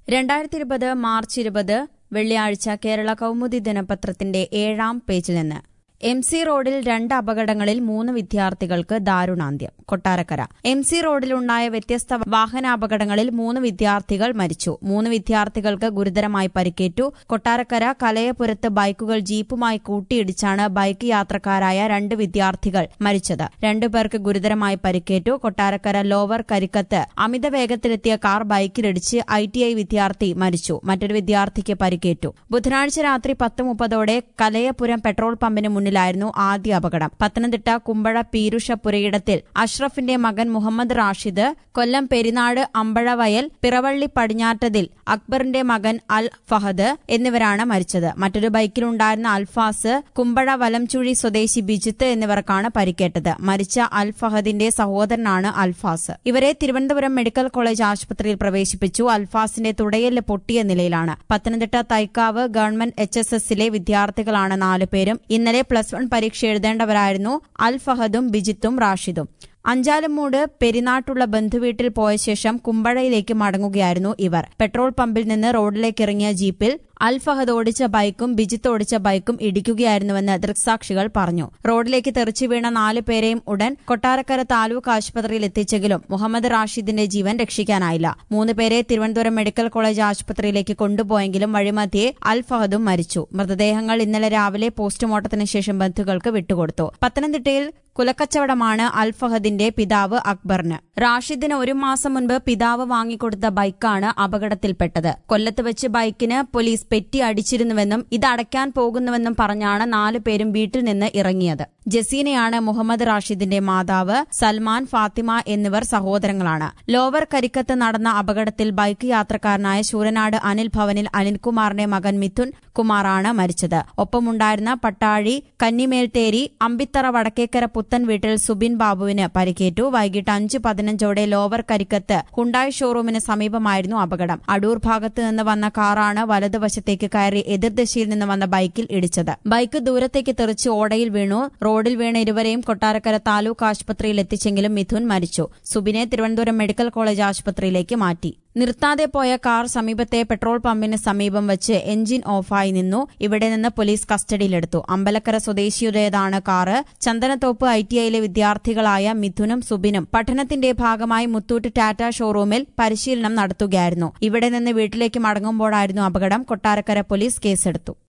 രണ്ടായിരത്തി ഇരുപത് മാർച്ച് ഇരുപത് വെള്ളിയാഴ്ച കേരള കൗമുദി ദിനപത്രത്തിന്റെ ഏഴാം പേജിൽ നിന്ന് എം സി റോഡിൽ രണ്ട് അപകടങ്ങളിൽ മൂന്ന് വിദ്യാർത്ഥികൾക്ക് ദാരുണാന്ത്യം കൊട്ടാരക്കര എം സി റോഡിലുണ്ടായ വ്യത്യസ്ത വാഹനാപകടങ്ങളിൽ മൂന്ന് വിദ്യാർത്ഥികൾ മരിച്ചു മൂന്ന് വിദ്യാർത്ഥികൾക്ക് ഗുരുതരമായി പരിക്കേറ്റു കൊട്ടാരക്കര കലയപുരത്ത് ബൈക്കുകൾ ജീപ്പുമായി കൂട്ടിയിടിച്ചാണ് ബൈക്ക് യാത്രക്കാരായ രണ്ട് വിദ്യാർത്ഥികൾ മരിച്ചത് രണ്ടുപേർക്ക് ഗുരുതരമായി പരിക്കേറ്റു കൊട്ടാരക്കര ലോവർ കരിക്കത്ത് അമിത വേഗത്തിലെത്തിയ കാർ ബൈക്കിലിടിച്ച് ഐ ടി ഐ വിദ്യാർത്ഥി മരിച്ചു മറ്റൊരു വിദ്യാർത്ഥിക്ക് പരിക്കേറ്റു ബുധനാഴ്ച രാത്രി പത്ത് മുപ്പതോടെ കലയപുരം പെട്രോൾ പമ്പിന് മുന്നിലായിരുന്നു ആദ്യ അപകടം പത്തനംതിട്ട കുമ്പഴ പീരുഷപുരയിടത്തിൽ അഷ്റഫിന്റെ മകൻ മുഹമ്മദ് റാഷിദ് കൊല്ലം പെരിനാട് അമ്പഴവയൽ പിറവള്ളി പടിഞ്ഞാറ്റതിൽ അക്ബറിന്റെ മകൻ അൽ ഫഹദ് എന്നിവരാണ് മരിച്ചത് മറ്റൊരു ബൈക്കിലുണ്ടായിരുന്ന അൽഫാസ് കുമ്പഴ വലംചുഴി സ്വദേശി ബിജിത്ത് എന്നിവർക്കാണ് പരിക്കേറ്റത് മരിച്ച അൽ ഫഹദിന്റെ സഹോദരനാണ് അൽഫാസ് ഇവരെ തിരുവനന്തപുരം മെഡിക്കൽ കോളേജ് ആശുപത്രിയിൽ പ്രവേശിപ്പിച്ചു അൽഫാസിന്റെ തുടയെല്ല് പൊട്ടിയ നിലയിലാണ് Pathanamthitta Thaikkavu government H S എസിലെ വിദ്യാർത്ഥികളാണ് നാലുപേരും ഇന്നലെ പ്ലസ് വൺ പരീക്ഷ എഴുതേണ്ടവരായിരുന്നു അൽ ഫഹദും ബിജിത്തും റാഷിദും അഞ്ചാലമ്മൂട് പെരിനാട്ടുള്ള ബന്ധുവീട്ടിൽ പോയ ശേഷം കുമ്പഴയിലേക്ക് മടങ്ങുകയായിരുന്നു ഇവർ പെട്രോൾ പമ്പിൽ നിന്ന് റോഡിലേക്ക് ഇറങ്ങിയ ജീപ്പിൽ അൽ ഫഹദ് ഓടിച്ച ബൈക്കും ബിജിത്ത് ഓടിച്ച ബൈക്കും ഇടിക്കുകയായിരുന്നുവെന്ന് ദൃക്സാക്ഷികൾ പറഞ്ഞു റോഡിലേക്ക് തെറിച്ചു വീണ നാലു പേരെയും ഉടൻ കൊട്ടാരക്കര താലൂക്ക് ആശുപത്രിയിൽ എത്തിച്ചെങ്കിലും മുഹമ്മദ് റാഷിദിന്റെ ജീവൻ രക്ഷിക്കാനായില്ല മൂന്ന് പേരെ തിരുവനന്തപുരം മെഡിക്കൽ കോളേജ് ആശുപത്രിയിലേക്ക് കൊണ്ടുപോയെങ്കിലും വഴിമധ്യേ അൽ ഫഹദും മരിച്ചു മൃതദേഹങ്ങൾ ഇന്നലെ രാവിലെ പോസ്റ്റ്മോർട്ടത്തിന് ശേഷം ബന്ധുക്കൾക്ക് വിട്ടുകൊടുത്തു പത്തനംതിട്ടയിൽ കുലക്കച്ചവടമാണ് അൽ ഫഹദിന്റെ പിതാവ് അക്ബറിന് റാഷിദിന് ഒരു മാസം മുൻപ് പിതാവ് വാങ്ങിക്കൊടുത്ത ബൈക്കാണ് അപകടത്തിൽപ്പെട്ടത് കൊല്ലത്ത് വെച്ച് ബൈക്കിന് പോലീസ് പെറ്റി അടിച്ചിരുന്നുവെന്നും ഇത് അടയ്ക്കാൻ പോകുന്നുവെന്നും പറഞ്ഞാണ് നാലുപേരും വീട്ടിൽ നിന്ന് ഇറങ്ങിയത് ജസീനയാണ് മുഹമ്മദ് റാഷിദിന്റെ മാതാവ് സൽമാൻ ഫാത്തിമ എന്നിവർ സഹോദരങ്ങളാണ് ലോവർ കരിക്കത്ത് നടന്ന അപകടത്തിൽ ബൈക്ക് യാത്രക്കാരനായ ശൂരനാട് അനിൽ ഭവനിൽ അനിൽകുമാറിന്റെ മകൻ മിഥുൻ കുമാറാണ് മരിച്ചത് ഒപ്പമുണ്ടായിരുന്ന പട്ടാഴി കന്നിമേൽത്തേരി അമ്പിത്തറ വടക്കേക്കര പുത്തൻ വീട്ടിൽ സുബിൻ ബാബുവിന് പരിക്കേറ്റു വൈകിട്ട് അഞ്ച് പതിനഞ്ചോടെ ലോവർ കരിക്കത്ത് ഹുണ്ടായ് ഷോറൂമിന് സമീപമായിരുന്നു അപകടം അടൂർ ഭാഗത്ത് നിന്ന് വന്ന കാറാണ് വലതുവശത്തേക്ക് കയറി എതിർദിശയിൽ നിന്ന് വന്ന ബൈക്കിൽ ഇടിച്ചത് ബൈക്ക് ദൂരത്തേക്ക് തെറിച്ച് ഓടയിൽ വീണു റോഡിൽ വീണ ഇരുവരെയും കൊട്ടാരക്കര താലൂക്ക് ആശുപത്രിയിൽ എത്തിച്ചെങ്കിലും മിഥുൻ മരിച്ചു സുബിനെ തിരുവനന്തപുരം മെഡിക്കൽ കോളേജ് ആശുപത്രിയിലേക്ക് മാറ്റി നിർത്താതെ പോയ കാർ സമീപത്തെ പെട്രോൾ പമ്പിന് സമീപം വെച്ച് എഞ്ചിൻ ഓഫായി നിന്നു ഇവിടെ നിന്ന് പോലീസ് കസ്റ്റഡിയിലെടുത്തു അമ്പലക്കര സ്വദേശിയുടേതാണ് കാറ് ചന്ദനത്തോപ്പ് ഐ ടി ഐയിലെ വിദ്യാർത്ഥികളായ മിഥുനും സുബിനും പഠനത്തിന്റെ ഭാഗമായി മുത്തൂറ്റ് ടാറ്റ ഷോറൂമിൽ പരിശീലനം നടത്തുകയായിരുന്നു ഇവിടെ നിന്ന് വീട്ടിലേക്ക് മടങ്ങുമ്പോഴായിരുന്നു അപകടം കൊട്ടാരക്കര പോലീസ് കേസെടുത്തു